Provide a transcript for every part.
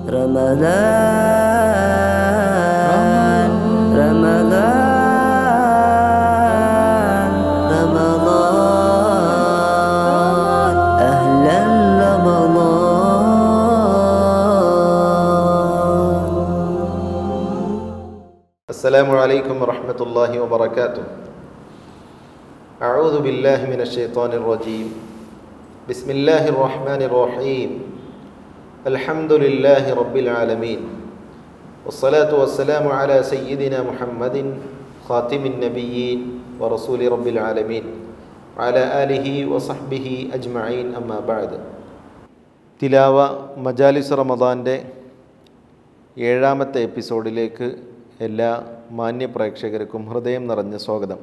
رمضان رمضان رمضان أهلا رمضان السلام عليكم ورحمة الله وبركاته أعوذ بالله من الشيطان الرجيم بسم الله الرحمن الرحيم الحمد لله رب العالمين والصلاة والسلام على سيدنا محمد خاتم النبيين ورسول رب العالمين وعلى آله وصحبه أجمعين أما بعد തിലാവ മജാലിസ് റമദാൻ്റെ ഏഴാമത്തെ എപ്പിസോഡിലേക്ക് എല്ലാ മാന്യ പ്രേക്ഷകർക്കും ഹൃദയം നിറഞ്ഞ സ്വാഗതം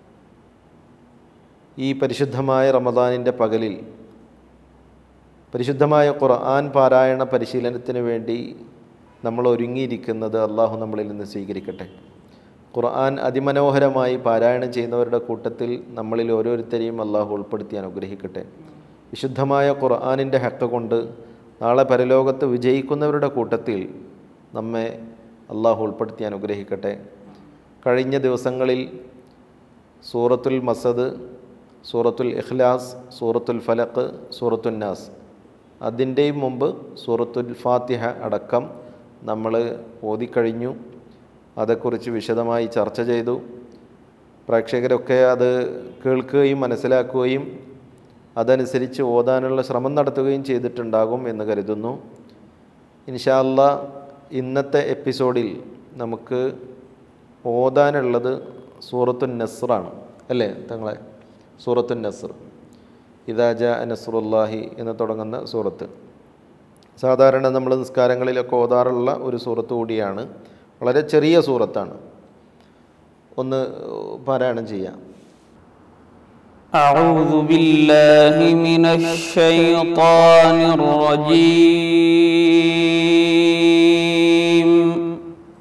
ഈ പരിശുദ്ധമായ റമദാനിൻ്റെ പകലിൽ പരിശുദ്ധമായ ഖുർആൻ പാരായണ പരിശീലനത്തിന് വേണ്ടി നമ്മൾ ഒരുങ്ങിയിരിക്കുന്നത് അള്ളാഹു നമ്മളിൽ നിന്ന് സ്വീകരിക്കട്ടെ ഖുർആൻ അതിമനോഹരമായി പാരായണം ചെയ്യുന്നവരുടെ കൂട്ടത്തിൽ നമ്മളിൽ ഓരോരുത്തരെയും അള്ളാഹു ഉൾപ്പെടുത്തി അനുഗ്രഹിക്കട്ടെ വിശുദ്ധമായ ഖുർആാനിൻ്റെ ഹക്ക കൊണ്ട് നാളെ പരലോകത്ത് വിജയിക്കുന്നവരുടെ കൂട്ടത്തിൽ നമ്മെ അള്ളാഹു ഉൾപ്പെടുത്തി അനുഗ്രഹിക്കട്ടെ കഴിഞ്ഞ ദിവസങ്ങളിൽ സൂറത്തുൽ മസദ് സൂറത്തുൽ ഇഖ്ലാസ് സൂറത്തുൽ ഫലക്ക് സൂറത്തുൽ നാസ് അതിൻ്റെയും മുമ്പ് സൂറത്തുൽ ഫാത്തിഹ അടക്കം നമ്മൾ ഓതിക്കഴിഞ്ഞു അതേക്കുറിച്ച് വിശദമായി ചർച്ച ചെയ്തു പ്രേക്ഷകരൊക്കെ അത് കേൾക്കുകയും മനസ്സിലാക്കുകയും അതനുസരിച്ച് ഓതാനുള്ള ശ്രമം നടത്തുകയും ചെയ്തിട്ടുണ്ടാകും എന്ന് കരുതുന്നു ഇൻഷാല്ല ഇന്നത്തെ എപ്പിസോഡിൽ നമുക്ക് ഓതാനുള്ളത് സൂറത്തുൻ നസ്റാണ് അല്ലേ തങ്ങളെ സൂറത്തുൻ നസ്ർ ഇതാജ നസ്റുല്ലാഹി എന്ന് തുടങ്ങുന്ന സൂറത്ത് സാധാരണ നമ്മൾ നിസ്കാരങ്ങളിലൊക്കെ ഓതാറുള്ള ഒരു സൂറത്ത് കൂടിയാണ് വളരെ ചെറിയ സൂറത്താണ് ഒന്ന് പാരായണം ചെയ്യാം أعوذ بالله من الشيطان الرجيم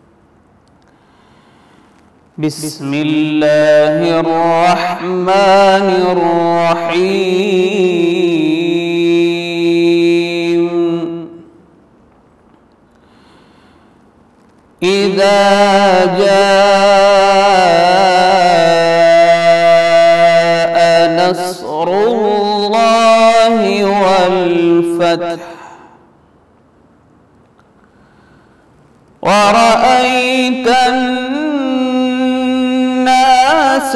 بسم الله الرحمن الرحيم إذا جاء نصر الله والفتح ورأيت الناس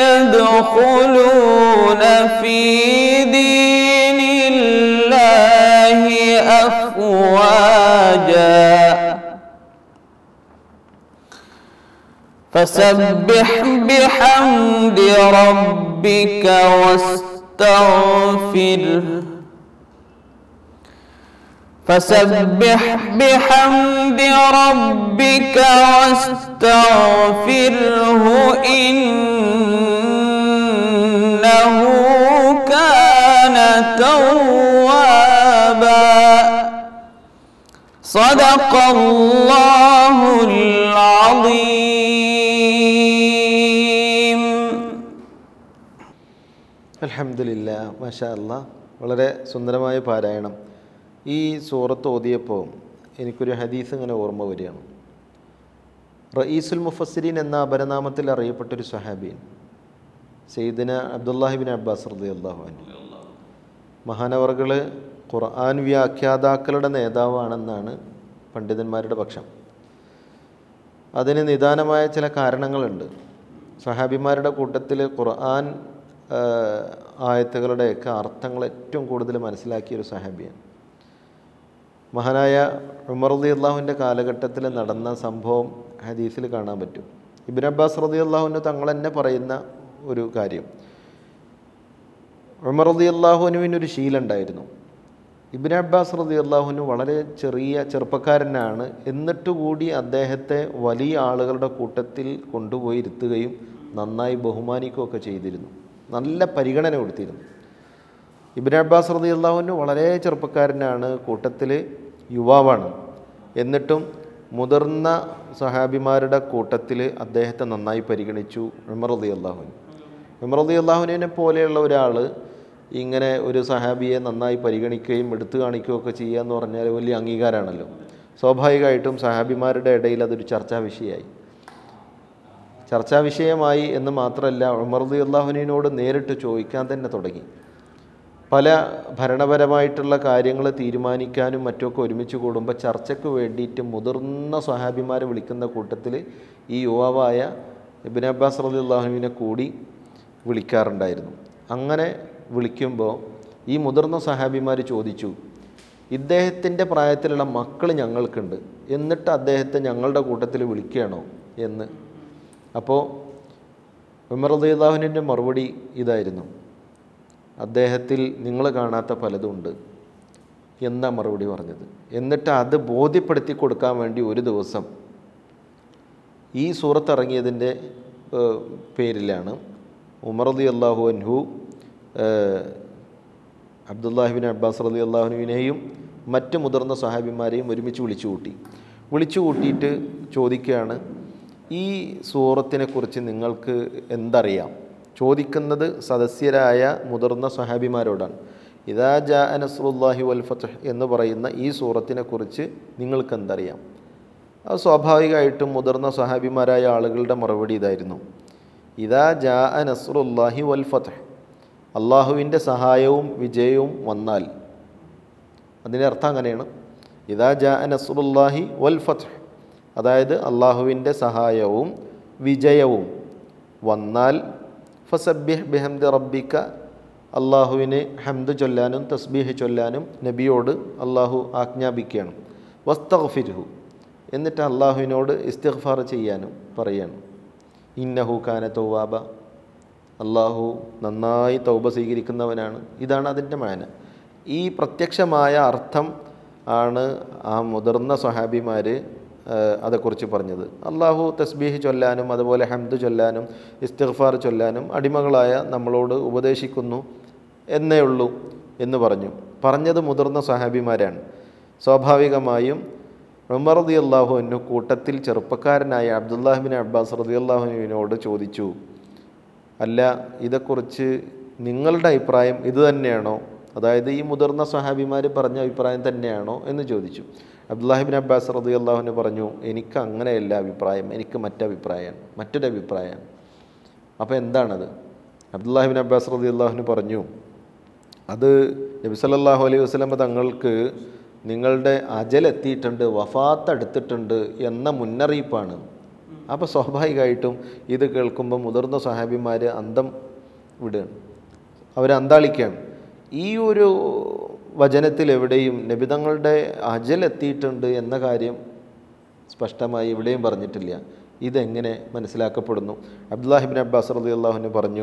يدخلون في دين الله أفواجا فسبح بحمد ربك واستغفره فسبح بحمد ربك واستغفره إنه كان توابا صدق الله العظيم അലഹമില്ല മാഷാ അല്ലാ വളരെ സുന്ദരമായ പാരായണം ഈ സൂറത്ത് ഓതിയപ്പോൾ എനിക്കൊരു ഹദീസ് ഇങ്ങനെ ഓർമ്മ വരികയാണ് റയീസുൽ മുഫസ്സിരീൻ എന്ന അപരനാമത്തിൽ അറിയപ്പെട്ടൊരു സഹാബിയൻ സെയ്ദിന അബ്ദുല്ലാഹിബിൻ അബ്ബാസ് റതി അള്ളാഹു മഹാനവർകൾ ഖുർആൻ വ്യാഖ്യാതാക്കളുടെ നേതാവാണെന്നാണ് പണ്ഡിതന്മാരുടെ പക്ഷം അതിന് നിദാനമായ ചില കാരണങ്ങളുണ്ട് സഹാബിമാരുടെ കൂട്ടത്തിൽ ഖുർആൻ ആ, ആയത്തുകളുടെയൊക്കെ അർത്ഥങ്ങൾ ഏറ്റവും കൂടുതൽ മനസ്സിലാക്കിയ ഒരു സഹാബിയാണ് മഹാനായ ഉമർ റതി അള്ളാഹുവിൻ്റെ കാലഘട്ടത്തിൽ നടന്ന സംഭവം ഹദീസിൽ കാണാൻ പറ്റും ഇബിൻ അബ്ബാസ് റതി അള്ളാഹുവിന് തങ്ങൾ തന്നെ പറയുന്ന ഒരു കാര്യം ഉമർ റതി അള്ളാഹുവിനുവിനൊരു ശീലുണ്ടായിരുന്നു ഇബിൻ അബ്ബാസ് റതി അള്ളാഹുവിന് വളരെ ചെറിയ ചെറുപ്പക്കാരനാണ് എന്നിട്ട് കൂടി അദ്ദേഹത്തെ വലിയ ആളുകളുടെ കൂട്ടത്തിൽ കൊണ്ടുപോയി ഇരുത്തുകയും നന്നായി ബഹുമാനിക്കുകയൊക്കെ ചെയ്തിരുന്നു നല്ല പരിഗണന കൊടുത്തിരുന്നു ഇബിൻ അബ്ബാസ് റതി അള്ളാഹുവിന് വളരെ ചെറുപ്പക്കാരനാണ് കൂട്ടത്തിൽ യുവാവാണ് എന്നിട്ടും മുതിർന്ന സഹാബിമാരുടെ കൂട്ടത്തിൽ അദ്ദേഹത്തെ നന്നായി പരിഗണിച്ചു ഉമർ റതി അള്ളാഹുവിൻ ഉമർ റതി അള്ളാഹുവിനെ പോലെയുള്ള ഒരാൾ ഇങ്ങനെ ഒരു സഹാബിയെ നന്നായി പരിഗണിക്കുകയും എടുത്തു കാണിക്കുകയൊക്കെ ചെയ്യുക എന്ന് പറഞ്ഞാൽ വലിയ അംഗീകാരമാണല്ലോ സ്വാഭാവികമായിട്ടും സഹാബിമാരുടെ ഇടയിൽ അതൊരു ചർച്ചാ വിഷയമായി ചർച്ചാ വിഷയമായി എന്ന് മാത്രമല്ല ഉമർദി അള്ളാഹുവിനോട് നേരിട്ട് ചോദിക്കാൻ തന്നെ തുടങ്ങി പല ഭരണപരമായിട്ടുള്ള കാര്യങ്ങൾ തീരുമാനിക്കാനും മറ്റുമൊക്കെ ഒരുമിച്ച് കൂടുമ്പോൾ ചർച്ചയ്ക്ക് വേണ്ടിയിട്ട് മുതിർന്ന സ്വഹാബിമാരെ വിളിക്കുന്ന കൂട്ടത്തിൽ ഈ യുവാവായ ഇബിൻ അബ്ബാസ് റലി അള്ളാഹുവിനെ കൂടി വിളിക്കാറുണ്ടായിരുന്നു അങ്ങനെ വിളിക്കുമ്പോൾ ഈ മുതിർന്ന സഹാബിമാർ ചോദിച്ചു ഇദ്ദേഹത്തിൻ്റെ പ്രായത്തിലുള്ള മക്കൾ ഞങ്ങൾക്കുണ്ട് എന്നിട്ട് അദ്ദേഹത്തെ ഞങ്ങളുടെ കൂട്ടത്തിൽ വിളിക്കുകയാണോ എന്ന് അപ്പോൾ ഉമർ റദിയുള്ളാഹുവിൻ്റെ മറുപടി ഇതായിരുന്നു അദ്ദേഹത്തിൽ നിങ്ങൾ കാണാത്ത പലതുണ്ട് എന്നാ മറുപടി പറഞ്ഞത് എന്നിട്ട് അത് ബോധ്യപ്പെടുത്തി കൊടുക്കാൻ വേണ്ടി ഒരു ദിവസം ഈ സൂറത്ത് ഇറങ്ങിയതിൻ്റെ ഏഹ്, പേരിലാണ് ഉമർ റതി അള്ളാഹു അൻഹു അബ്ദുല്ലാഹിബിൻ അബ്ബാസ് റതി അള്ളാഹുനുവിനെയും മറ്റ് മുതിർന്ന സഹാബിമാരെയും ഒരുമിച്ച് വിളിച്ചു കൂട്ടി വിളിച്ചു കൂട്ടിയിട്ട് ചോദിക്കുകയാണ് ഈ സൂറത്തിനെക്കുറിച്ച് നിങ്ങൾക്ക് എന്തറിയാം ചോദിക്കുന്നത് സദസ്യരായ മുതിർന്ന സഹാബിമാരോടാണ് ഇതാ ജാ നസ്രുല്ലാഹി വൽ ഫത്ഹ് എന്ന് പറയുന്ന ഈ സൂറത്തിനെക്കുറിച്ച് നിങ്ങൾക്ക് എന്തറിയാം അത് സ്വാഭാവികമായിട്ടും മുതിർന്ന സഹാബിമാരായ ആളുകളുടെ മറുപടി ഇതായിരുന്നു ഇതാ ജാ നസ്രുല്ലാഹി വൽ ഫത്ഹ് അള്ളാഹുവിൻ്റെ സഹായവും വിജയവും വന്നാൽ അതിൻ്റെ അർത്ഥം അങ്ങനെയാണ് ഇതാ ജാ നസ്രുല്ലാഹി വൽ ഫത്ഹ് അതായത് അള്ളാഹുവിൻ്റെ സഹായവും വിജയവും വന്നാൽ ഫസബ്യഹ് ബിഹംദി റബ്ബിക്ക അള്ളാഹുവിന് ഹംദ് ചൊല്ലാനും തസ്ബീഹ് ചൊല്ലാനും നബിയോട് അള്ളാഹു ആജ്ഞാപിക്കുകയാണ് വസ്തഗ്ഫിർഹു എന്നിട്ട് അള്ളാഹുവിനോട് ഇസ്തിഗ്ഫാർ ചെയ്യാനും പറയാണ് ഇന്നഹു കാന തൗവാബ അള്ളാഹു നന്നായി തൗബ സ്വീകരിക്കുന്നവനാണ് ഇതാണ് അതിൻ്റെ മാന ഈ പ്രത്യക്ഷമായ അർത്ഥം ആണ് ആ മുതിർന്ന സ്വഹാബിമാർ അതേക്കുറിച്ച് പറഞ്ഞത് അള്ളാഹു തസ്ബീഹ് ചൊല്ലാനും അതുപോലെ ഹംദ് ചൊല്ലാനും ഇസ്തിഗ്ഫാർ ചൊല്ലാനും അടിമകളായ നമ്മളോട് ഉപദേശിക്കുന്നു എന്നേ ഉള്ളൂ എന്ന് പറഞ്ഞു പറഞ്ഞത് മുതിർന്ന സ്വഹാബിമാരാണ് സ്വാഭാവികമായും ഉമർ റതി അള്ളാഹുവിനു കൂട്ടത്തിൽ ചെറുപ്പക്കാരനായ അബ്ദുല്ലാഹിബിൻ അബ്ബാസ് റതി അള്ളാഹുവിനോട് ചോദിച്ചു അല്ല ഇതേക്കുറിച്ച് നിങ്ങളുടെ അഭിപ്രായം ഇത് തന്നെയാണോ അതായത് ഈ മുതിർന്ന സഹാബിമാർ പറഞ്ഞ അഭിപ്രായം തന്നെയാണോ എന്ന് ചോദിച്ചു അബ്ദുല്ലാഹിബിൻ അബ്ബാസ് റതി അള്ളാഹുവിന് പറഞ്ഞു എനിക്ക് അങ്ങനെയല്ല അഭിപ്രായം എനിക്ക് മറ്റഭിപ്രായമാണ് മറ്റൊരു അഭിപ്രായമാണ് അപ്പോൾ എന്താണത് അബ്ദുല്ലാഹിബിൻ അബ്ബാസ് റതി അള്ളാഹുവിന് പറഞ്ഞു അത് നബി സല്ലല്ലാഹു അലൈഹി വസല്ലമ തങ്ങൾക്ക് നിങ്ങളുടെ അജലെത്തിയിട്ടുണ്ട് വഫാത്ത് അടുത്തിട്ടുണ്ട് എന്ന മുന്നറിയിപ്പാണ് അപ്പോൾ സ്വാഭാവികമായിട്ടും ഇത് കേൾക്കുമ്പോൾ മുതിർന്ന സഹാബിമാർ അന്തം വിടുകയാണ് അവർ അന്താളിക്കുകയാണ് ഈ ഒരു വചനത്തിൽ എവിടെയും നബിതങ്ങളുടെ അജലെത്തിയിട്ടുണ്ട് എന്ന കാര്യം സ്പഷ്ടമായി ഇവിടെയും പറഞ്ഞിട്ടില്ല ഇതെങ്ങനെ മനസ്സിലാക്കപ്പെടുന്നു അബ്ദുല്ലാഹിബിൻ അബ്ബാസ് റളി അള്ളാഹുവിന് പറഞ്ഞു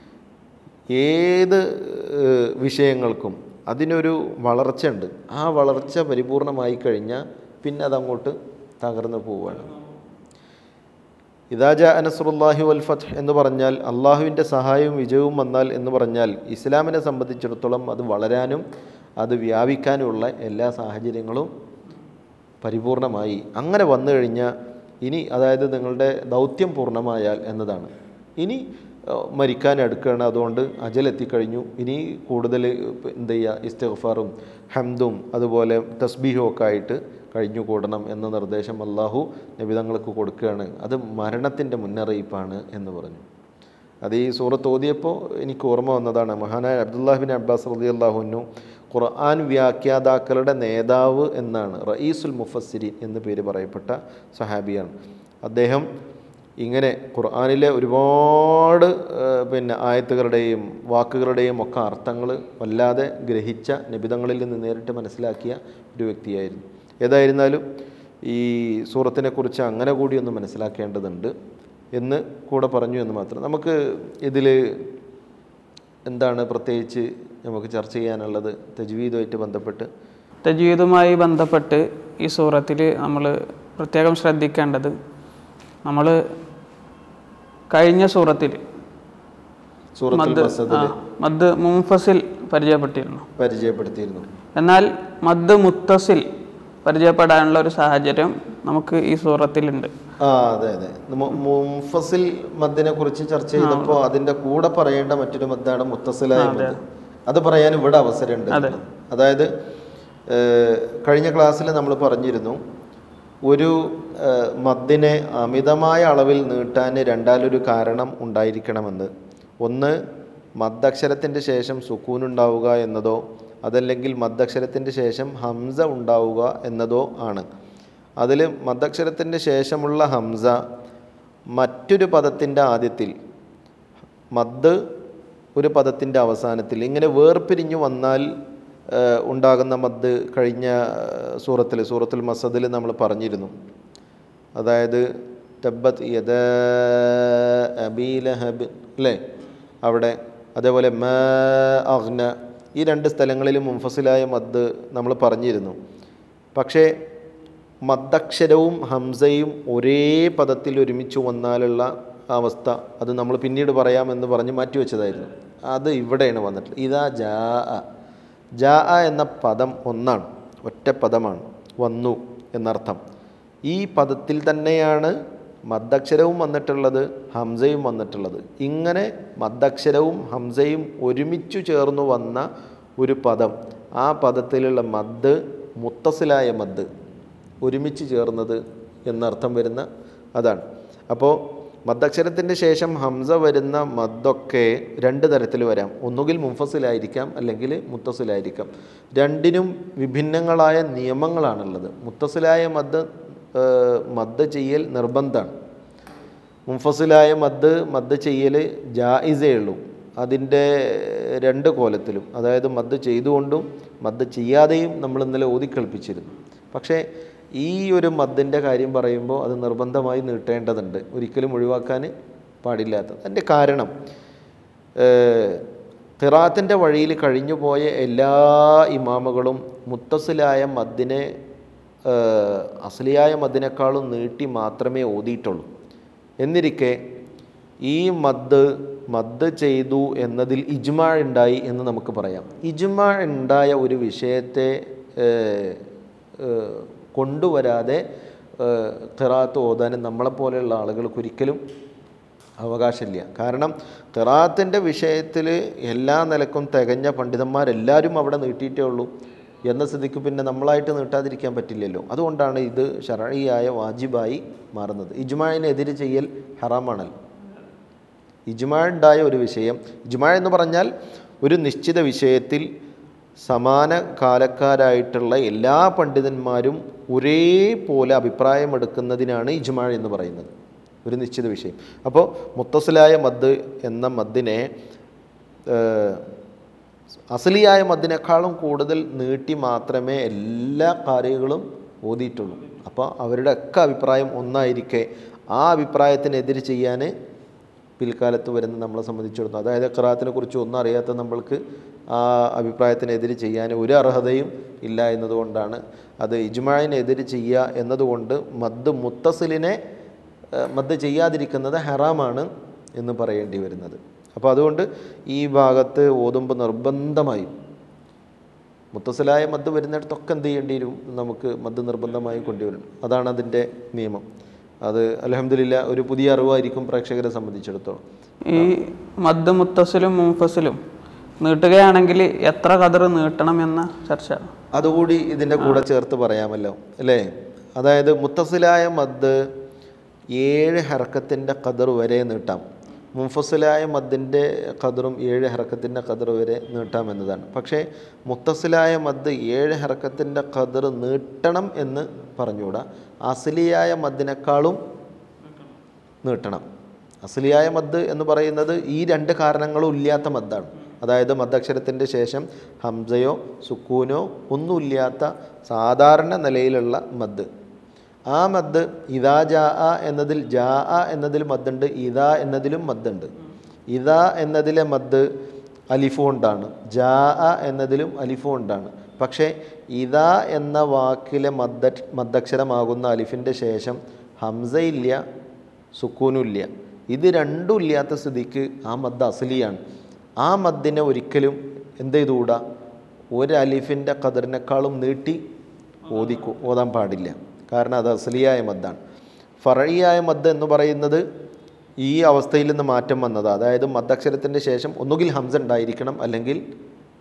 ഏത് ഏഹ്, വിഷയങ്ങൾക്കും അതിനൊരു വളർച്ചയുണ്ട് ആ വളർച്ച പരിപൂർണമായി കഴിഞ്ഞാൽ പിന്നെ അതങ്ങോട്ട് തകർന്നു പോവുകയാണ് ഇതാജ അനസുറുല്ലാഹി വൽ ഫത്ത് എന്ന് പറഞ്ഞാൽ അള്ളാഹുവിൻ്റെ സഹായവും വിജയവും വന്നാൽ എന്ന് പറഞ്ഞാൽ ഇസ്ലാമിനെ സംബന്ധിച്ചിടത്തോളം അത് വളരാനും അത് വ്യാപിക്കാനുമുള്ള എല്ലാ സാഹചര്യങ്ങളും പരിപൂർണമായി അങ്ങനെ വന്നു കഴിഞ്ഞാൽ ഇനി അതായത് നിങ്ങളുടെ ദൗത്യം പൂർണ്ണമായാൽ എന്നതാണ് ഇനി ഏഹ്, മരിക്കാൻ അടുക്കുകയാണ് അതുകൊണ്ട് അജലെത്തിക്കഴിഞ്ഞു ഇനി കൂടുതൽ എന്ത് ചെയ്യുക ഇസ്തിഗ്ഫാറും ഹംദും അതുപോലെ തസ്ബീഹും ഒക്കെ ആയിട്ട് കഴിഞ്ഞു കൂടണം എന്ന നിർദ്ദേശം അള്ളാഹു നബിതങ്ങൾക്ക് കൊടുക്കുകയാണ് അത് മരണത്തിൻ്റെ മുന്നറിയിപ്പാണ് എന്ന് പറഞ്ഞു അത് ഈ സൂറത്ത് ഓതിയപ്പോൾ എനിക്ക് ഓർമ്മ വന്നതാണ് മഹാനായ അബ്ദുല്ലാഹിബിൻ അബ്ബാസ് റതി അള്ളാഹുനു ഖുർആൻ വ്യാഖ്യാതാക്കളുടെ നേതാവ് എന്നാണ് റയീസുൽ മുഫസ്സിരീൻ എന്ന് പേര് പറയപ്പെട്ട സഹാബിയാണ് അദ്ദേഹം ഇങ്ങനെ ഖുർആനിലെ ഒരുപാട് ഏഹ്, പിന്നെ ആയത്തുകളുടെയും വാക്കുകളുടെയും ഒക്കെ അർത്ഥങ്ങൾ വല്ലാതെ ഗ്രഹിച്ച നിബിതങ്ങളിൽ നിന്ന് നേരിട്ട് മനസ്സിലാക്കിയ ഒരു വ്യക്തിയായിരുന്നു ഏതായിരുന്നാലും ഈ സൂറത്തിനെക്കുറിച്ച് അങ്ങനെ കൂടി ഒന്ന് മനസ്സിലാക്കേണ്ടതുണ്ട് എന്ന് കൂടെ പറഞ്ഞു എന്ന് മാത്രം നമുക്ക് ഇതിൽ എന്താണ് പ്രത്യേകിച്ച് നമുക്ക് ചർച്ച ചെയ്യാനുള്ളത് തജ്വീദുമായിട്ട് ബന്ധപ്പെട്ട് തജീദുമായി ബന്ധപ്പെട്ട് ഈ സൂറത്തിൽ നമ്മൾ പ്രത്യേകം ശ്രദ്ധിക്കേണ്ടത് നമ്മൾ കഴിഞ്ഞ സൂറത്തിൽ സൂറത്തുൽ മദ് മസദിൽ ആ, മദ് മുംഫസിൽ പരിചയപ്പെട്ടിരുന്നു പരിചയപ്പെടുത്തിയിരുന്നു എന്നാൽ മദ് മുത്തസിൽ പരിചയപ്പെടാനുള്ള ഒരു സാഹചര്യം നമുക്ക് ഈ സൂറത്തിലുണ്ട് ആ അതെ അതെ മു- മുൻഫസിൽ മദ്ദിനെ കുറിച്ച് ചർച്ച ചെയ്തപ്പോൾ അതിന്റെ കൂടെ പറയേണ്ട മറ്റൊരു മദ്ദാണ് മുത്തസിലായ മദ് അത് പറയാൻ ഇവിടെ അവസരമുണ്ട് അതായത് ഏഹ്, കഴിഞ്ഞ ക്ലാസ്സിൽ നമ്മൾ പറഞ്ഞിരുന്നു ഒരു ഏഹ്, മദ്ദിനെ അമിതമായ അളവിൽ നീട്ടാൻ രണ്ടാലൊരു കാരണം ഉണ്ടായിരിക്കണമെന്ന് ഒന്ന് മദ്ദക്ഷരത്തിൻ്റെ ശേഷം സുക്കൂൻ ഉണ്ടാവുക എന്നതോ അതല്ലെങ്കിൽ മദ്ദക്ഷരത്തിൻ്റെ ശേഷം ഹംസ ഉണ്ടാവുക എന്നതോ ആണ് അതിൽ മദ്ദക്ഷരത്തിൻ്റെ ശേഷമുള്ള ഹംസ മറ്റൊരു പദത്തിൻ്റെ ആദ്യത്തിൽ മദ് ഒരു പദത്തിൻ്റെ അവസാനത്തിൽ ഇങ്ങനെ വേർപിരിഞ്ഞു വന്നാൽ ഏഹ്, ഉണ്ടാകുന്ന മദ് കഴിഞ്ഞ ഏഹ്, സൂറത്തിൽ സൂറത്തുൽ മസദിൽ നമ്മൾ പറഞ്ഞിരുന്നു അതായത് തബ്ബത്ത് യദ അബീലഹബ് അല്ലേ അവിടെ അതേപോലെ മ അഗ്ന ഈ രണ്ട് സ്ഥലങ്ങളിലും മുൻഫസിലായ മദ് നമ്മൾ പറഞ്ഞിരുന്നു പക്ഷേ മദ്ദക്ഷരവും ഹംസയും ഒരേ പദത്തിൽ ഒരുമിച്ച് വന്നാലുള്ള അവസ്ഥ അത് നമ്മൾ പിന്നീട് പറയാമെന്ന് പറഞ്ഞ് മാറ്റിവെച്ചതായിരുന്നു അത് ഇവിടെയാണ് വന്നിട്ടുള്ളത് ഇതാ ജാ ജാ എന്ന പദം ഒന്നാണ് ഒറ്റ പദമാണ് വന്നു എന്നർത്ഥം ഈ പദത്തിൽ തന്നെയാണ് മദ്ദക്ഷരവും വന്നിട്ടുള്ളത് ഹംസയും വന്നിട്ടുള്ളത് ഇങ്ങനെ മദ്ദക്ഷരവും ഹംസയും ഒരുമിച്ചു ചേർന്നു വന്ന ഒരു പദം ആ പദത്തിലുള്ള മദ് മുത്തസിലായ മദ് ഒരുമിച്ച് ചേർന്നത് എന്നർത്ഥം വരുന്ന അതാണ് അപ്പോൾ മദ്ദക്ഷരത്തിൻ്റെ ശേഷം ഹംസ വരുന്ന മദ്ദൊക്കെ രണ്ട് തരത്തിൽ വരാം ഒന്നുകിൽ മുഫസിലായിരിക്കാം അല്ലെങ്കിൽ മുത്തസിലായിരിക്കാം രണ്ടിനും വിഭിന്നങ്ങളായ നിയമങ്ങളാണുള്ളത് മുത്തസിലായ മദ് ഏഹ്, മദ് ചെയ്യൽ നിർബന്ധമാണ് മുഫസിലായ മദ് മദ് ചെയ്യൽ ജായിസേ ഉള്ളൂ അതിൻ്റെ രണ്ട് കോലത്തിലും അതായത് മദ് ചെയ്തുകൊണ്ടും മദ് ചെയ്യാതെയും നമ്മൾ ഇന്നലെ ഓതിക്കളിപ്പിച്ചിരുന്നു പക്ഷേ ഈ ഒരു മദ്ദിൻ്റെ കാര്യം പറയുമ്പോൾ അത് നിർബന്ധമായി നീട്ടേണ്ടതുണ്ട് ഒരിക്കലും ഒഴിവാക്കാൻ പാടില്ലാത്തത് അതിൻ്റെ കാരണം ഖിറാത്തിൻ്റെ വഴിയിൽ കഴിഞ്ഞുപോയ എല്ലാ ഇമാമുകളും മുത്തസിലായ മദ്ദിനെ ഏഹ്, അസ്ലിയായ മദ്ദിനേക്കാളും നീട്ടി മാത്രമേ ഓതിയിട്ടുള്ളൂ എന്നിരിക്കെ ഈ മദ് മദ് ചെയ്തു എന്നതിൽ ഇജ്മാ ഉണ്ടായി എന്ന് നമുക്ക് പറയാം ഇജ്മാ ഉണ്ടായ ഒരു വിഷയത്തെ ഏഹ്, ഏഹ്, കൊണ്ടുവരാതെ ഏഹ്, ഖിറാത്ത് ഓതാനും നമ്മളെപ്പോലെയുള്ള ആളുകൾക്ക് ഒരിക്കലും അവകാശമില്ല കാരണം ഖിറാത്തിൻ്റെ വിഷയത്തിൽ എല്ലാ നിലക്കും തികഞ്ഞ പണ്ഡിതന്മാരെല്ലാവരും അവിടെ നീട്ടിയിട്ടേ ഉള്ളൂ എന്ന സ്ഥിതിക്ക് പിന്നെ നമ്മളായിട്ട് നീട്ടാതിരിക്കാൻ പറ്റില്ലല്ലോ അതുകൊണ്ടാണ് ഇത് ഷറഴിയായ വാജിബായി മാറുന്നത് ഇജ്മാഴിനെതിരെ ചെയ്യൽ ഹറാമാണല്ലോ ഇജ്മാ ഉണ്ടായ ഒരു വിഷയം ഇജ്മാ എന്ന് പറഞ്ഞാൽ ഒരു നിശ്ചിത വിഷയത്തിൽ സമാന കാലക്കാരായിട്ടുള്ള എല്ലാ പണ്ഡിതന്മാരും ഒരേപോലെ അഭിപ്രായമെടുക്കുന്നതിനാണ് ഇജ്മാ എന്ന് പറയുന്നത് ഒരു നിശ്ചിത വിഷയം അപ്പോൾ മുത്തസിലായ മദ് എന്ന മദ്ദിനെ ഏഹ്, അസലിയായ മദ്ദിനേക്കാളും കൂടുതൽ നീട്ടി മാത്രമേ എല്ലാ കാര്യങ്ങളും ഓതിയിട്ടുള്ളൂ അപ്പോൾ അവരുടെ ഒക്കെ അഭിപ്രായം ഒന്നായിരിക്കെ ആ അഭിപ്രായത്തിനെതിരെ ചെയ്യാൻ പിൽക്കാലത്ത് വരുന്ന നമ്മളെ സംബന്ധിച്ചിടത്തോളം അതായത് ഖറാത്തിനെ കുറിച്ച് ഒന്നും അറിയാത്ത നമ്മൾക്ക് ആ അഭിപ്രായത്തിനെതിരെ ചെയ്യാൻ ഒരു അർഹതയും ഇല്ല എന്നതുകൊണ്ടാണ് അത് ഇജ്മായിനെതിരെ ചെയ്യുക എന്നതുകൊണ്ട് മദ് മുത്തസിലിനെ ഏഹ്, മദ് ചെയ്യാതിരിക്കുന്നത് ഹറാമാണ് എന്ന് പറയേണ്ടി വരുന്നത് അപ്പോൾ അതുകൊണ്ട് ഈ ഭാഗത്ത് ഓതുമ്പോൾ നിർബന്ധമായും മുത്തസലായ മദ് വരുന്നിടത്തൊക്കെ എന്ത് ചെയ്യേണ്ടി വരും നമുക്ക് മദ് നിർബന്ധമായും കൊണ്ടുവരും അതാണ് അതിൻ്റെ നിയമം അത് അലഹമില്ല ഒരു പുതിയ അറിവായിരിക്കും പ്രേക്ഷകരെ സംബന്ധിച്ചിടത്തോളം ഈ മദ് മുത്തസിലും മുംഫസിലും നീട്ടുകയാണെങ്കിൽ എത്ര കതർ നീട്ടണം എന്ന ചർച്ച അതുകൂടി ഇതിൻ്റെ കൂടെ ചേർത്ത് പറയാമല്ലോ അല്ലേ അതായത് മുത്തസിലായ മദ് ഏഴ് ഹറക്കത്തിൻ്റെ കതർ വരെ നീട്ടാം മുഫസിലായ മദ്ദിൻ്റെ കതറും ഏഴ് ഹറക്കത്തിൻ്റെ കതർ വരെ നീട്ടാം എന്നതാണ് പക്ഷേ മുത്തസിലായ മദ് ഏഴ് ഹറക്കത്തിൻ്റെ കതർ നീട്ടണം എന്ന് പറഞ്ഞുകൂടാ അസലിയായ മദ്ദിനേക്കാളും നീട്ടണം അസലിയായ മദ് എന്ന് പറയുന്നത് ഈ രണ്ട് കാരണങ്ങളും ഇല്ലാത്ത മദ്ദാണ് അതായത് മദ്ദക്ഷരത്തിൻ്റെ ശേഷം ഹംസയോ സുക്കൂനോ ഒന്നുമില്ലാത്ത സാധാരണ നിലയിലുള്ള മദ് ആ മദ് ഇതാ ജാ ആ എന്നതിൽ ജാ ആ എന്നതിൽ മദ്ദുണ്ട് ഇതാ എന്നതിലും മദ്ദുണ്ട് ഇതാ എന്നതിലെ മദ് അലിഫ് കൊണ്ടാണ് ജാ ആ എന്നതിലും അലിഫ് കൊണ്ടാണ് പക്ഷേ ഇതാ എന്ന വാക്കിലെ മദ്ദ മദ്ദക്ഷരമാകുന്ന അലിഫിൻ്റെ ശേഷം ഹംസയില്ല സുക്കൂനുമില്ല ഇത് രണ്ടും ഇല്ലാത്ത സ്ഥിതിക്ക് ആ മദ് അസലിയാണ് ആ മദ്ദിനെ ഒരിക്കലും എന്ത് ചെയ്തുകൂടാ ഒരു അലിഫിൻ്റെ കതിറിനേക്കാളും നീട്ടി ഓതിക്കു ഓതാൻ പാടില്ല കാരണം അത് അസലിയായ മദ്ദാണ് ഫറഴിയായ മദ് എന്ന് പറയുന്നത് ഈ അവസ്ഥയിൽ നിന്ന് മാറ്റം വന്നത് അതായത് മദ്ദക്ഷരത്തിൻ്റെ ശേഷം ഒന്നുകിൽ ഹംസ ഉണ്ടായിരിക്കണം അല്ലെങ്കിൽ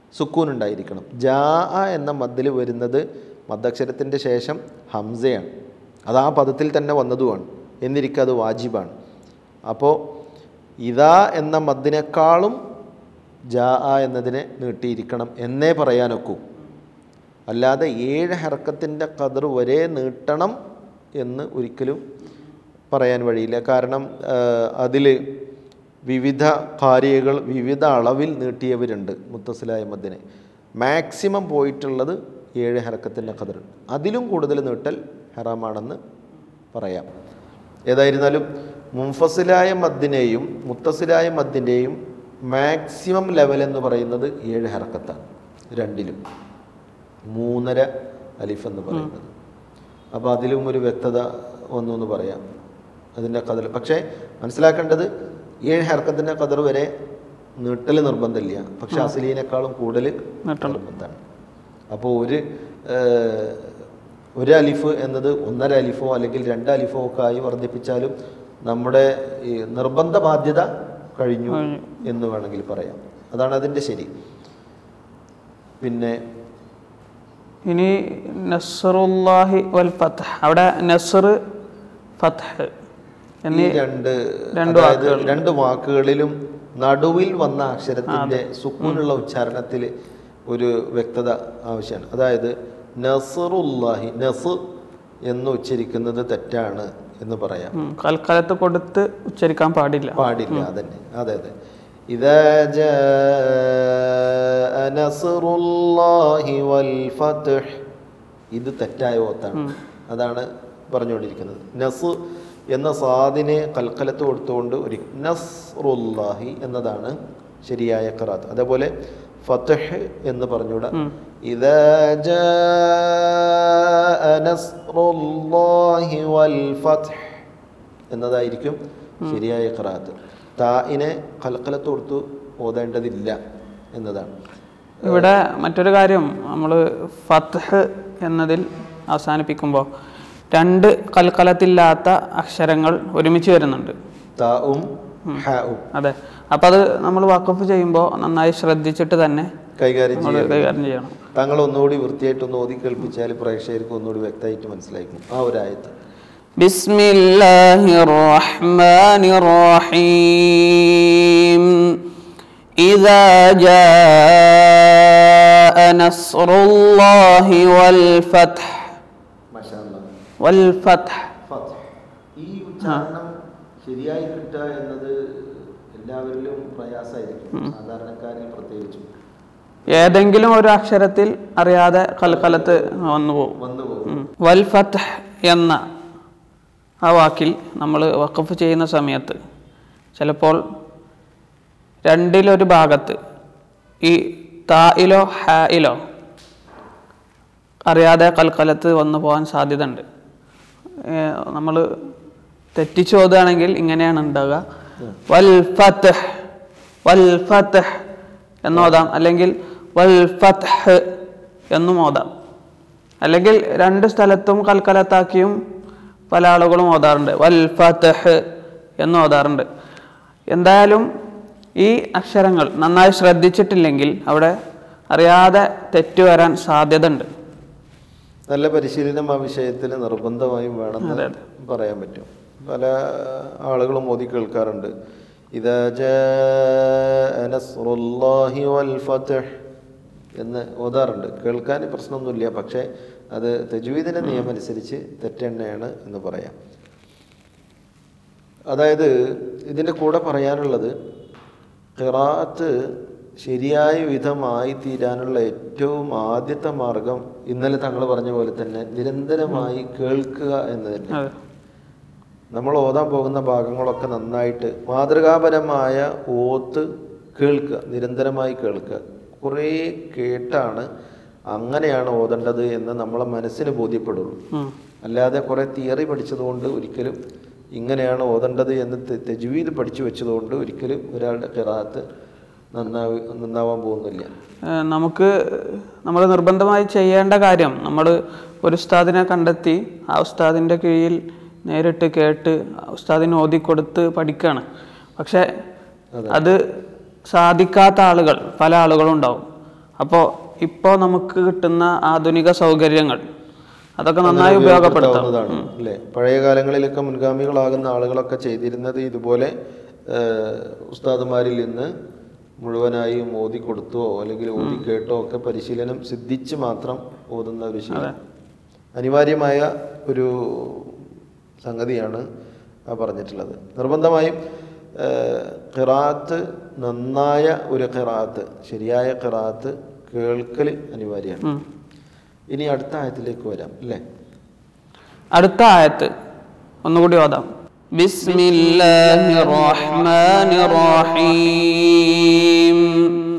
സുക്കൂൻ ഉണ്ടായിരിക്കണം ജാ എന്ന മദ്ദിൽ വരുന്നത് മദ്ദക്ഷരത്തിൻ്റെ ശേഷം ഹംസയാണ് അത് ആ പദത്തിൽ തന്നെ വന്നതുമാണ് എന്നിരിക്കെ അത് വാജിബാണ് അപ്പോൾ ഇതാ എന്ന മദ്ദിനേക്കാളും ജാ എന്നതിനെ നീട്ടിയിരിക്കണം എന്നേ പറയാനൊക്കൂ അല്ലാതെ ഏഴ് ഹർക്കത്തിൻ്റെ കതിർ വരെ നീട്ടണം എന്ന് ഒരിക്കലും പറയാൻ വഴിയില്ല കാരണം അതിൽ വിവിധ കാര്യകൾ വിവിധ അളവിൽ നീട്ടിയവരുണ്ട് മുത്തസിലായ മദ്ദിനെ മാക്സിമം പോയിട്ടുള്ളത് ഏഴ് ഹരക്കത്തിൻ്റെ കതിർ അതിലും കൂടുതൽ നീട്ടൽ ഹറാമാണെന്ന് പറയാം ഏതായിരുന്നാലും മുംഫസിലായ മദ്ദിനെയും മുത്തസിലായ മദ്ദിൻ്റെയും മാക്സിമം ലെവൽ എന്ന് പറയുന്നത് ഏഴ് ഹറക്കത്താണ് രണ്ടിലും മൂന്നര അലിഫ് എന്ന് പറയുന്നത് അപ്പോൾ അതിലും ഒരു വ്യക്തത വന്നു എന്ന് പറയാം അതിൻ്റെ കതിർ പക്ഷേ മനസ്സിലാക്കേണ്ടത് ഏഴ് ഹർക്കത്തിൻ്റെ കതിർ വരെ നീട്ടൽ നിർബന്ധമില്ല പക്ഷെ അസലീനേക്കാളും കൂടുതൽ നീട്ടണം. നിർബന്ധമാണ് അപ്പോൾ ഒരു ഏഹ്, ഒരു അലിഫ് എന്നത് ഒന്നര അലിഫോ അല്ലെങ്കിൽ രണ്ട് അലിഫോ ഒക്കെ ആയി വർദ്ധിപ്പിച്ചാലും നമ്മുടെ ഈ നിർബന്ധ ബാധ്യത കഴിഞ്ഞു എന്ന് വേണമെങ്കിൽ പറയാം അതാണ് അതിൻ്റെ ശരി പിന്നെ ഇനി നസറുല്ലാഹി വൽ ഫത്ഹ് അവിടെ നസർ ഫത്ഹ് ഈ എന്നീ രണ്ട് രണ്ട് അതായത് വാക്കുകൾ. രണ്ട് വാക്കുകളിലും നടുവിൽ വന്ന അക്ഷരത്തിന്റെ സുക്കൂനുള്ള ഉച്ചാരണത്തിൽ ഒരു വ്യക്തത ആവശ്യമാണ് അതായത് നസറുല്ലാഹി നസ് എന്ന് ഉച്ചരിക്കുന്നത് തെറ്റാണ് എന്ന് പറയാം ഉം, കൽക്കാലത്ത് കൊടുത്ത് ഉച്ചരിക്കാൻ പാടില്ല പാടില്ല അതന്നെ അതെ അതെ إذا جاء نصر الله والفتح ഇത് തെറ്റായ ഓത്താണ് അതാണ് പറഞ്ഞുകൊണ്ടിരിക്കുന്നത് നസ് എന്ന സാദിനെ കൽക്കലത്ത് കൊടുത്തുകൊണ്ട് ഒരു നസ്റുല്ലാഹി എന്നതാണ് ശരിയായ ഖറാത്ത് അതേപോലെ ഫതഹ് എന്ന് പറഞ്ഞുകൂടാ إذا جاء نصر الله والفتح എന്നതായിരിക്കും ശരിയായ ഖറാത്ത് തായിനെ കൽക്കലത്ത് കൊടുത്തു ഓതേണ്ടതില്ല എന്നതാണ് ഇവിടെ മറ്റൊരു കാര്യം നമ്മൾ ഫത്ഹ് എന്നതിൽ അവസാനിപ്പിക്കുമ്പോൾ രണ്ട് കൽക്കലത്തില്ലാത്ത അക്ഷരങ്ങൾ ഒരുമിച്ച് വരുന്നുണ്ട് താവും ഹാവും അതെ അപ്പം അത് നമ്മൾ വക്കഫ് ചെയ്യുമ്പോൾ നന്നായി ശ്രദ്ധിച്ചിട്ട് തന്നെ കൈകാര്യം നമ്മൾ ചെയ്യണം കൈകാര്യം ചെയ്യണം താങ്കൾ ഒന്നുകൂടി വൃത്തിയായിട്ട് ഒന്ന് ഓതി കേൾപ്പിച്ചാൽ പ്രേക്ഷകർക്ക് ഒന്നുകൂടി വ്യക്തമായിട്ട് മനസ്സിലാക്കും ആ ഒരു ആയത്ത് بسم الله الرحمن الرحيم إذا جاء نصر الله والفتح والفتح ഈ ഉച്ചാരണം ശരിയായി കിട്ടുക എന്നത് എല്ലാവരിലും പ്രയാസമായിരിക്കും സാധാരണക്കാരിൽ പ്രത്യേകിച്ചും ഏതെങ്കിലും ഒരു അക്ഷരത്തിൽ അറിയാതെ കൽക്കലത്ത് വന്നു പോകും വന്നു പോകും ഉം. വൽ ഫത്ഹ് എന്ന ആ വാക്കിൽ നമ്മൾ വഖഫ് ചെയ്യുന്ന സമയത്ത് ചിലപ്പോൾ രണ്ടിലൊരു ഭാഗത്ത് ഈ തായിലോ ഹായിലോ അറിയാതെ കൽക്കലത്ത് വന്നു പോകാൻ സാധ്യത ഉണ്ട് നമ്മൾ തെറ്റിച്ച് ഓതുകയാണെങ്കിൽ ഇങ്ങനെയാണ് ഉണ്ടാവുക വൽ ഫത്ഹ് വൽ ഫത്ഹ് എന്നോതാം അല്ലെങ്കിൽ വൽ ഫത്ഹ് എന്നും ഓതാം അല്ലെങ്കിൽ രണ്ട് സ്ഥലത്തും കൽക്കലത്താക്കിയും പല ആളുകളും ഓതാറുണ്ട് വൽ ഫത്ഹ് എന്ന് ഓതാറുണ്ട് എന്തായാലും ഈ അക്ഷരങ്ങൾ നന്നായി ശ്രദ്ധിച്ചിട്ടില്ലെങ്കിൽ അവിടെ അറിയാതെ തെറ്റ് വരാൻ സാധ്യത ഉണ്ട് നല്ല പരിശീലനം ആ വിഷയത്തിൽ നിർബന്ധമായും വേണമെന്ന് അതെ, അതെ. പറയാൻ പറ്റും പല ആളുകളും മോദി കേൾക്കാറുണ്ട് ഇതാ നസ്റുല്ലാഹി വൽ ഫത്ഹ് എന്ന് ഓതാറുണ്ട് കേൾക്കാൻ പ്രശ്നമൊന്നുമില്ല പക്ഷേ അത് തജ്വീദിൻ്റെ നിയമം അനുസരിച്ച് തെറ്റെണ്ണയാണ് എന്ന് പറയാം അതായത് ഇതിൻ്റെ കൂടെ പറയാനുള്ളത് ഖിറാത്ത് ശരിയായ വിധമായി തീരാനുള്ള ഏറ്റവും ആദ്യത്തെ മാർഗം ഇന്നലെ താങ്കൾ പറഞ്ഞ പോലെ തന്നെ നിരന്തരമായി കേൾക്കുക എന്ന് തന്നെ അതെ നമ്മൾ ഓതാൻ പോകുന്ന ഭാഗങ്ങളൊക്കെ നന്നായിട്ട് മാതൃകാപരമായ ഓത്ത് കേൾക്കുക നിരന്തരമായി കേൾക്കുക കുറേ കേട്ടാണ് അങ്ങനെയാണ് ഓതേണ്ടത് എന്ന് നമ്മളെ മനസ്സിന് ബോധ്യപ്പെടുള്ളൂ ഉം. അല്ലാതെ കുറേ തിയറി പഠിച്ചതുകൊണ്ട് ഒരിക്കലും ഇങ്ങനെയാണ് ഓതേണ്ടത് എന്ന് തെ- തെജ്വീദ് പഠിച്ചു വെച്ചതുകൊണ്ട് ഒരിക്കലും ഒരാളുടെ കിറാത്ത് നന്നാവി നന്നാവാൻ പോകുന്നില്ല ഏഹ് നമുക്ക് നമ്മൾ നിർബന്ധമായി ചെയ്യേണ്ട കാര്യം നമ്മൾ ഒരു ഉസ്താദിനെ കണ്ടെത്തി ആ ഉസ്താദിൻ്റെ കീഴിൽ നേരിട്ട് കേട്ട് ആ ഉസ്താദിന് ഓതിക്കൊടുത്ത് പഠിക്കുകയാണ് പക്ഷെ അത് സാധിക്കാത്ത ആളുകൾ പല ആളുകളും ഉണ്ടാവും അപ്പോൾ ഇപ്പോൾ നമുക്ക് കിട്ടുന്ന ആധുനിക സൗകര്യങ്ങൾ അതൊക്കെ നന്നായി ഉപയോഗപ്പെടുത്താം ഉപയോഗപ്പെടുത്താവുന്നതാണ് അല്ലേ പഴയ കാലങ്ങളിലൊക്കെ മുൻഗാമികളാകുന്ന ആളുകളൊക്കെ ചെയ്തിരുന്നത് ഇതുപോലെ ഏഹ്, ഉസ്താദുമാരിൽ നിന്ന് മുഴുവനായും ഓതി കൊടുത്തോ അല്ലെങ്കിൽ ഓതി കേട്ടോ ഒക്കെ പരിശീലനം സിദ്ധിച്ച് മാത്രം ഓതുന്ന ഒരു ശീലം അനിവാര്യമായ ഒരു സംഗതിയാണ് ആ പറഞ്ഞിട്ടുള്ളത് നിർബന്ധമായും ഖിറാത്ത് നന്നായ ഒരു ഖിറാത്ത് ശരിയായ ഖിറാത്ത് കേൾക്കൽ അനിവാര്യമാണ് ഉം. ഇനി അടുത്ത ആയത്തിലേക്ക് വരാം അല്ലേ അടുത്ത ആയത്ത് ഒന്നുകൂടി ഓതാം ബിസ്മില്ലാഹിർ റഹ്മാനിർ റഹീം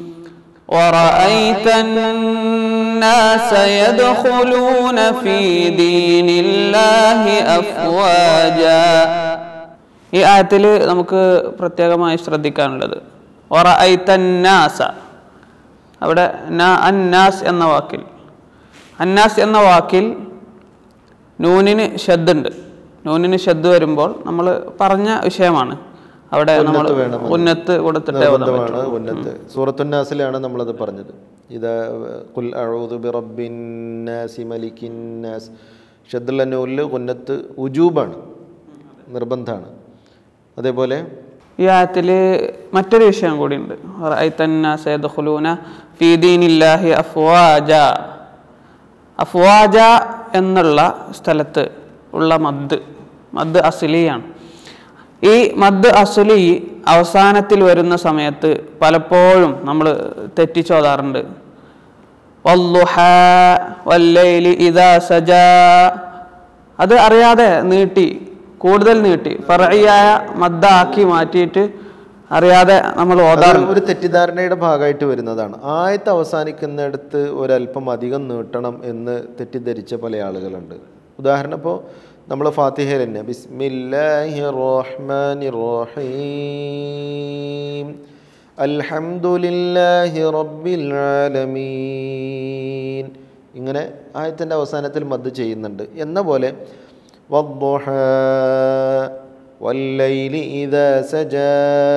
ورأيت الناس يدخلون في دين الله أفواجا ഈ ആയത്തിൽ നമുക്ക് പ്രത്യേകമായി ശ്രദ്ധിക്കാനുള്ളത് ഒറൈത്തന്നാസ അവിടെ ന അന്നാസ് എന്ന വാക്കിൽ അന്നാസ് എന്ന വാക്കിൽ നൂനിന് ഷദ്ദുണ്ട് നൂനിന് ഷദ്ദ് വരുമ്പോൾ നമ്മൾ പറഞ്ഞ വിഷയമാണ് അവിടെ നമ്മൾ വേണം. ഉന്നത്ത് കൊടുത്തിട്ടേ ഓതാൻ പറ്റൂ. നിർബന്ധമാണ് ഉന്നത്ത് സൂറത്തുന്നാസിലാണ് നമ്മളത് പറഞ്ഞത് ഇത് കുൽ അഴൂദ് ബിറബിന്നാസി മലിക്കിന്നാസ് ഷദ്ദുൽ നൂലിൽ ഉന്നത്ത് ഉജൂബാണ് നിർബന്ധമാണ് അതേപോലെ ഈ ആയത്തിൽ മറ്റൊരു വിഷയം കൂടിയുണ്ട് റഅയ്തന്നാസ യദ്ഖുലൂന ഫീ ദീനില്ലാഹി അഫ്വാജ അഫ്വാജ എന്നുള്ള സ്ഥലത്ത് ഉള്ള മദ് മദ് അസുലിയാണ് ഈ മദ് അസുലി അവസാനത്തിൽ വരുന്ന സമയത്ത് പലപ്പോഴും നമ്മൾ തെറ്റിച്ചോതാറുണ്ട് വല്ലുഹ വല്ലൈലി ഇദാ സജാ അത് അറിയാതെ നീട്ടി കൂടുതൽ നീട്ടി ഫറയായ മദ്ദാക്കി മാറ്റിയിട്ട് അറിയാതെ നമ്മൾ അത് ഓതാറുണ്ട് ഒരു തെറ്റിദ്ധാരണയുടെ ഭാഗമായിട്ട് വരുന്നതാണ് ആയത്ത് അവസാനിക്കുന്നിടത്ത് ഒരല്പം അധികം നീട്ടണം എന്ന് തെറ്റിദ്ധരിച്ച പല ആളുകളുണ്ട് ഉദാഹരണം ഇപ്പോൾ നമ്മൾ ഫാത്തിഹയിൽ തന്നെ ബിസ്മില്ലാഹി റഹ്മാനി റഹീം അൽഹംദുലില്ലാഹി റബ്ബിൽ ആലമീൻ ഇങ്ങനെ ആയത്തിൻ്റെ അവസാനത്തിൽ മദ് ചെയ്യുന്നുണ്ട് എന്ന പോലെ വദ്ദുഹാ والليل إذا سجى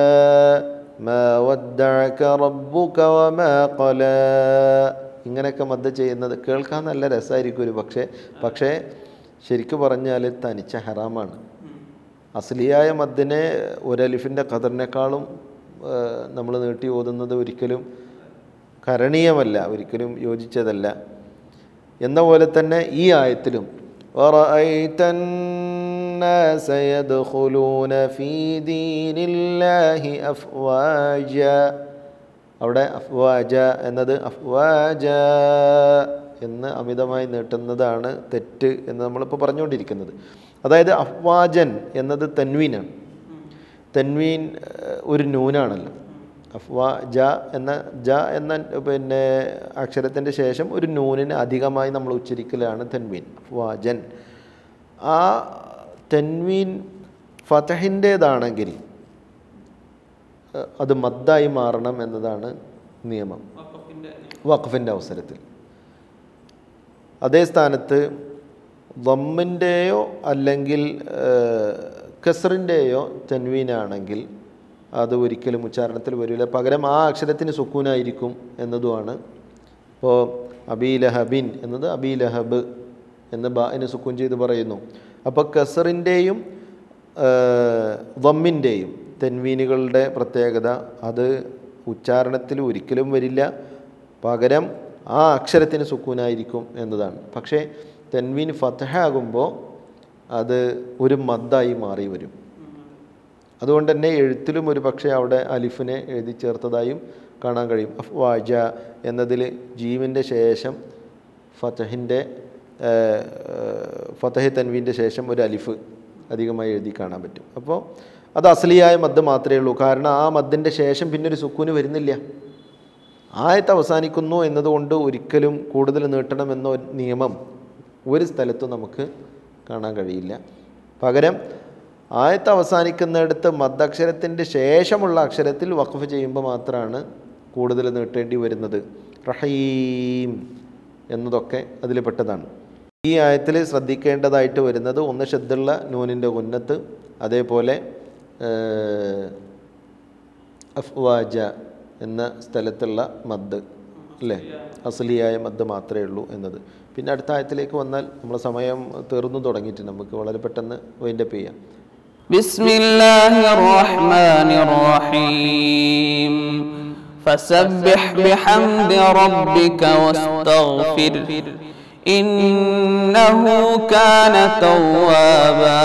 ما ودعك ربك وما قلى ഇങ്ങനെയൊക്കെ മദ്ദ ചെയ്യുന്നത് കേൾക്കാൻ നല്ല രസമായിരിക്കും ഒരു പക്ഷേ പക്ഷേ ശരിക്കു പറഞ്ഞാൽ തനിച്ച ഹറാമാണ് അസ്ലിയായ മദ്ദിനെ ഒരലിഫിൻ്റെ ഖദറിനേക്കാളും നമ്മൾ നീട്ടി ഓതുന്നത് ഒരിക്കലും കരണീയമല്ല ഒരിക്കലും യോജിച്ചതല്ല എന്ന പോലെ തന്നെ ഈ ആയത്തിലും وَرَأَيْتَ النَّاسَ يَدْخُلُونَ فِي دِينِ اللَّهِ أَفْوَاجًا അവിടെ അഫ്വാജ എന്നത് അഫ്വാജ എന്ന് അമിതമായി നീട്ടുന്നതാണ് തെറ്റ് എന്ന് നമ്മളിപ്പോൾ പറഞ്ഞുകൊണ്ടിരിക്കുന്നത് അതായത് അഫ്വാജൻ എന്നത് തൻവീനാണ് തൻവീൻ ഏഹ്, ഒരു നൂനാണല്ലോ അഫ്വാ ജ എന്ന ജ എന്ന പിന്നെ അക്ഷരത്തിൻ്റെ ശേഷം ഒരു നൂനിന് അധികമായി നമ്മൾ ഉച്ചരിക്കലാണ് തൻവീൻ അഫ്വാജൻ ആ തൻവീൻ ഫതഹിൻ്റേതാണെങ്കിൽ ഏഹ്, അത് മദ്ദായി മാറണം എന്നതാണ് നിയമം വഖഫിൻ്റെ അവസരത്തിൽ അതേ സ്ഥാനത്ത് ദമ്മിൻ്റെയോ അല്ലെങ്കിൽ കസറിൻ്റെയോ തൻവീനാണെങ്കിൽ അത് ഒരിക്കലും ഉച്ചാരണത്തിൽ വരില്ല പകരം ആ അക്ഷരത്തിന് സുക്കൂനായിരിക്കും എന്നതുമാണ് ഇപ്പോൾ അബീലഹബിൻ എന്നത് അബീലഹബ് എന്ന് ബാഇന് സുക്കൂൻ ചെയ്ത് പറയുന്നു അപ്പോൾ കസറിൻ്റെയും വമ്മിൻ്റെയും തെൻവീനുകളുടെ പ്രത്യേകത അത് ഉച്ചാരണത്തിൽ ഒരിക്കലും വരില്ല പകരം ആ അക്ഷരത്തിന് സുക്കൂനായിരിക്കും എന്നതാണ് പക്ഷേ തെൻവീൻ ഫതഹാകുമ്പോൾ അത് ഒരു മദ്ദായി മാറി വരും അതുകൊണ്ട് തന്നെ എഴുത്തിലും ഒരു പക്ഷേ അവിടെ അലിഫിനെ എഴുതി ചേർത്തതായും കാണാൻ കഴിയും അഫ്വാജ എന്നതിൽ ജീവിൻ്റെ ശേഷം ഫതഹിൻ്റെ ഫതഹ് തൻവീൻ്റെ ശേഷം ഒരു അലിഫ് അധികമായി എഴുതി കാണാൻ പറ്റും അപ്പോൾ അത് അസലിയായ മദ് മാത്രമേ ഉള്ളൂ കാരണം ആ മദ്ദിൻ്റെ ശേഷം പിന്നെ ഒരു സുക്കൂന് വരുന്നില്ല ആയത്ത് അവസാനിക്കുന്നു എന്നതുകൊണ്ട് ഒരിക്കലും കൂടുതൽ നീട്ടണമെന്ന ഒരു നിയമം ഒരു സ്ഥലത്തും നമുക്ക് കാണാൻ കഴിയില്ല പകരം ആയത്ത് അവസാനിക്കുന്നിടത്ത് മദ്ദക്ഷരത്തിൻ്റെ ശേഷമുള്ള അക്ഷരത്തിൽ വഖഫ് ചെയ്യുമ്പോൾ മാത്രമാണ് കൂടുതൽ നീട്ടേണ്ടി വരുന്നത് റഹീം എന്നതൊക്കെ അതിൽ പെട്ടതാണ് ഈ ആയത്തിൽ ശ്രദ്ധിക്കേണ്ടതായിട്ട് വരുന്നത് ഒന്ന് ഷദ്ദുള്ള നൂനിൻ്റെ ഉന്നത്ത് അതേപോലെ ഏഹ്, അഫ്വാജ എന്ന സ്ഥലത്തുള്ള മദ് അല്ലേ അസലിയായ മദ് മാത്രമേ ഉള്ളൂ എന്നത് പിന്നെ അടുത്ത ആയത്തിലേക്ക് വന്നാൽ നമ്മളെ സമയം തീർന്നു തുടങ്ങിയിട്ട് നമുക്ക് വളരെ പെട്ടെന്ന് വൈൻഡപ്പ് ചെയ്യാം بسم الله الرحمن الرحيم فسبح بحمد ربك واستغفر إنه كان توابا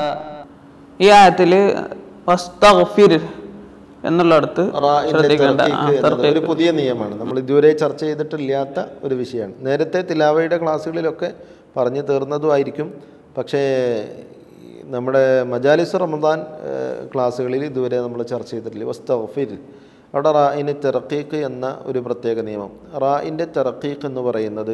ഈ ആയത്തിൽ വസ്തഗ്ഫിർ എന്നുള്ളിടത്ത് റാഇന്റെ ശ്രദ്ധിക്കേണ്ട ആ, തർക്കീക്ക് എന്നത് ഒരു പുതിയ നിയമമാണ് നമ്മൾ ഇതുവരെ ചർച്ച ചെയ്തിട്ടില്ലാത്ത ഒരു വിഷയമാണ് നേരത്തെ തിലാവയുടെ ക്ലാസ്സുകളിലൊക്കെ പറഞ്ഞു തീർന്നതുമായിരിക്കും പക്ഷേ ഈ നമ്മുടെ മജാലിസ് റമദാൻ ഏഹ്, ക്ലാസ്സുകളിൽ ഇതുവരെ നമ്മൾ ചർച്ച ചെയ്തിട്ടില്ല വസ്തഗ്ഫിർ അവിടെ റായിന് തെറക്കീക്ക് എന്ന ഒരു പ്രത്യേക നിയമം റായിൻ്റെ തെറക്കീക്ക് എന്ന് പറയുന്നത്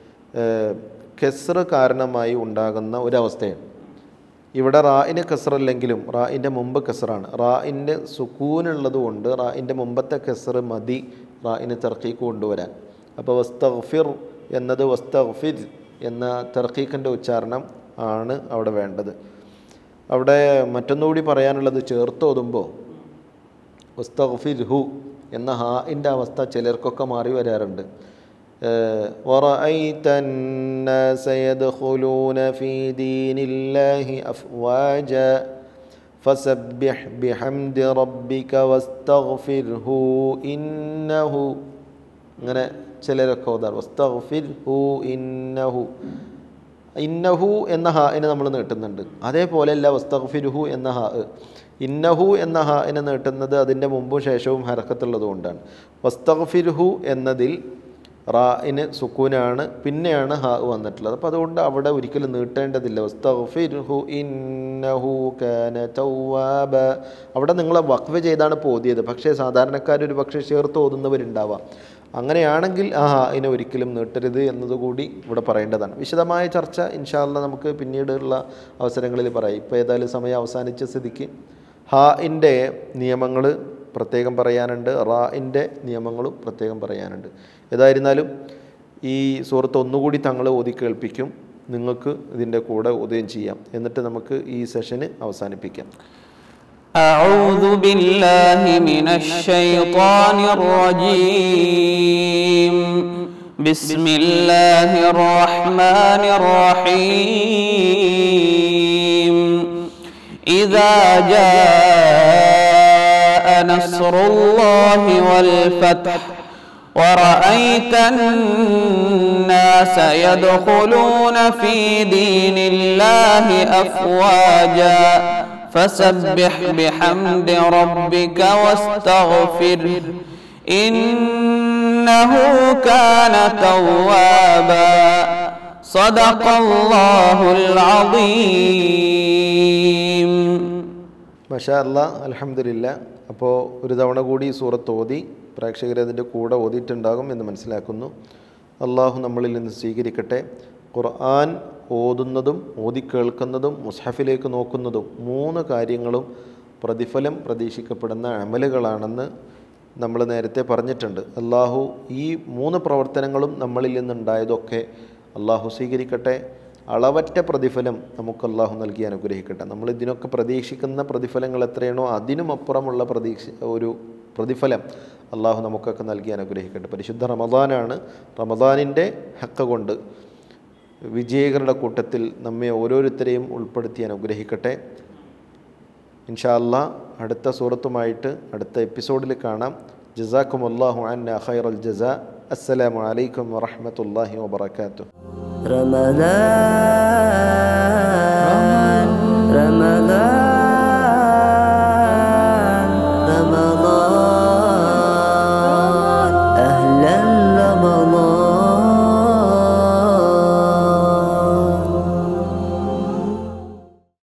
കെസ്റ് കാരണമായി ഉണ്ടാകുന്ന ഒരവസ്ഥയാണ് ഇവിടെ റായിന് കസറല്ലെങ്കിലും റായിൻ്റെ മുമ്പ് കസറാണ് റായിൻ്റെ സുക്കൂനുള്ളത് കൊണ്ട് റായിൻ്റെ മുമ്പത്തെ കസറ് മതി റായിന് തെർക്കീക്ക് കൊണ്ടുവരാൻ അപ്പോൾ വസ്തഗ്ഫിർ എന്നത് വസ്തഗ്ഫിർ എന്ന തെർക്കീക്കിൻ്റെ ഉച്ചാരണം ആണ് അവിടെ വേണ്ടത് അവിടെ മറ്റൊന്നുകൂടി പറയാനുള്ളത് ചേർത്ത് ഓതുമ്പോൾ വസ്തഗ്ഫിർ ഹു എന്ന ഹാഇൻ്റെ അവസ്ഥ ചിലർക്കൊക്കെ മാറി വരാറുണ്ട് ഏഹ്, وَرَأَيْتَ النَّاسَ يَدْخُلُونَ فِي دِينِ اللَّهِ أَفْوَاجًا فَسَبِّحْ بِحَمْدِ رَبِّكَ وَاسْتَغْفِرْهُ إِنَّهُ അങ്ങനെ ചിലരൊക്കെ ഓതാറ് വസ്തഗ്ഫിർ ഹു ഇന്നഹു ഇന്നഹു എന്ന ഹാഇനെ നമ്മൾ നീട്ടുന്നുണ്ട് അതേപോലെയല്ല വസ്തഗ്ഫിർഹു എന്ന ഹാ ഇന്നഹു എന്ന ഹാഇനെ നീട്ടുന്നത് അതിൻ്റെ മുമ്പും ശേഷവും ഹരക്കത്തുള്ളത് കൊണ്ടാണ് വസ്തഗ്ഫിർഹു എന്നതിൽ റാഇന് സുക്കൂനാണ് പിന്നെയാണ് ഹാ വന്നിട്ടുള്ളത് അപ്പോൾ അതുകൊണ്ട് അവിടെ ഒരിക്കലും നീട്ടേണ്ടതില്ല വസ്തഗ്ഫിർഹു ഇന്നഹു കാന തവ്വാബ അവിടെ നിങ്ങൾ വഖഫ് ചെയ്താണ് പോതിയത് പക്ഷേ സാധാരണക്കാർ ഒരു പക്ഷേ ചേർത്ത് ഓതുന്നവരുണ്ടാവാം അങ്ങനെയാണെങ്കിൽ ആ ഹാഇനെ ഒരിക്കലും നീട്ടരുത് എന്നതുകൂടി ഇവിടെ പറയേണ്ടതാണ് വിശദമായ ചർച്ച ഇൻഷാല്ല നമുക്ക് പിന്നീടുള്ള അവസരങ്ങളിൽ പറയാം ഇപ്പോൾ ഏതായാലും സമയം അവസാനിച്ച സ്ഥിതിക്ക് ഹാഇൻ്റെ നിയമങ്ങൾ പ്രത്യേകം പറയാനുണ്ട് റാഇൻ്റെ നിയമങ്ങളും പ്രത്യേകം പറയാനുണ്ട് ഏതായിരുന്നാലും ഈ സുഹൃത്ത് ഒന്നുകൂടി തങ്ങൾ ഓതി കേൾപ്പിക്കും നിങ്ങൾക്ക് ഇതിൻ്റെ കൂടെ ഓതുകയും ചെയ്യാം എന്നിട്ട് നമുക്ക് ഈ സെഷന് അവസാനിപ്പിക്കാം أعوذ بالله من الشيطان الرجيم بسم الله الرحمن الرحيم إذا جاء نصر الله والفتح ورأيت الناس يدخلون في دين الله أفواجا فسبح بحمد ربك واستغفره إنه كان توابا صدق الله العظيم മഷാ അല്ല അലഹമില്ല അപ്പോൾ ഒരു തവണ കൂടി ഈ സൂറത്ത് ഓതി പ്രേക്ഷകർ അതിൻ്റെ കൂടെ ഓതിയിട്ടുണ്ടാകും എന്ന് മനസ്സിലാക്കുന്നു അള്ളാഹു നമ്മളിൽ നിന്ന് സ്വീകരിക്കട്ടെ ഖുർആൻ ഓതുന്നതും ഓതി കേൾക്കുന്നതും മുസ്ഹഫിലേക്ക് നോക്കുന്നതും മൂന്ന് കാര്യങ്ങളും പ്രതിഫലം പ്രതീക്ഷിക്കപ്പെടുന്ന അമലുകളാണെന്ന് നമ്മൾ നേരത്തെ പറഞ്ഞിട്ടുണ്ട് അള്ളാഹു ഈ മൂന്ന് പ്രവർത്തനങ്ങളും നമ്മളിൽ നിന്നുണ്ടായതൊക്കെ അള്ളാഹു സ്വീകരിക്കട്ടെ അളവറ്റ പ്രതിഫലം നമുക്ക് അള്ളാഹു നൽകി അനുഗ്രഹിക്കട്ടെ നമ്മൾ ഇതിനൊക്കെ പ്രതീക്ഷിക്കുന്ന പ്രതിഫലങ്ങൾ എത്രയാണോ അതിനും അപ്പുറമുള്ള പ്രതീക്ഷ ഒരു പ്രതിഫലം അള്ളാഹു നമുക്കൊക്കെ നൽകി അനുഗ്രഹിക്കട്ടെ പരിശുദ്ധ റമദാനാണ് റമദാനിൻ്റെ ഹക്ക കൊണ്ട് വിജയികളുടെ കൂട്ടത്തിൽ നമ്മെ ഓരോരുത്തരെയും ഉൾപ്പെടുത്തി അനുഗ്രഹിക്കട്ടെ ഇൻഷാ അല്ലാ അടുത്ത സൂറത്തുമായിട്ട് അടുത്ത എപ്പിസോഡിൽ കാണാം ജസാക്കും അള്ളാഹു അന്ന ഖൈറൽ ജസ അസ്സലാമു അലൈക്കും വറഹ്മത്തുള്ളാഹി വബറകാതുഹു رمضان